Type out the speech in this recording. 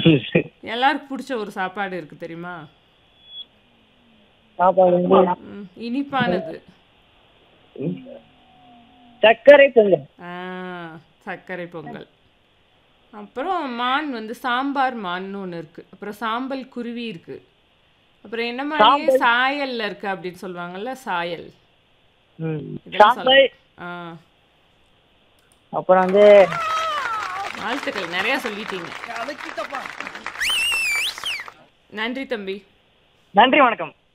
எல்லாருக்கும் பிடிச்ச ஒரு சாப்பாடு இருக்கு தெரியுமா சாப்பாடு வந்து ம், இனிப்பானது சர்க்கரை பொங்கல் ஆ, சர்க்கரை பொங்கல் அப்புறம் மான் வந்து சாம்பார் மான்னு ஒன்று இருக்கு அப்புறம் சாம்பல் குருவி இருக்கு அப்புறம் என்ன மாதிரியே சாயல்ல இருக்கு அப்படின்னு சொல்லுவாங்கல்ல சாயல் ம். இதெல்லாம் சொல்ல சாம்பல் ஆ அப்புறம் வந்து வாழ்த்துக்கள் நிறைய சொல்லிட்டீங்க நன்றி தம்பி நன்றி வணக்கம்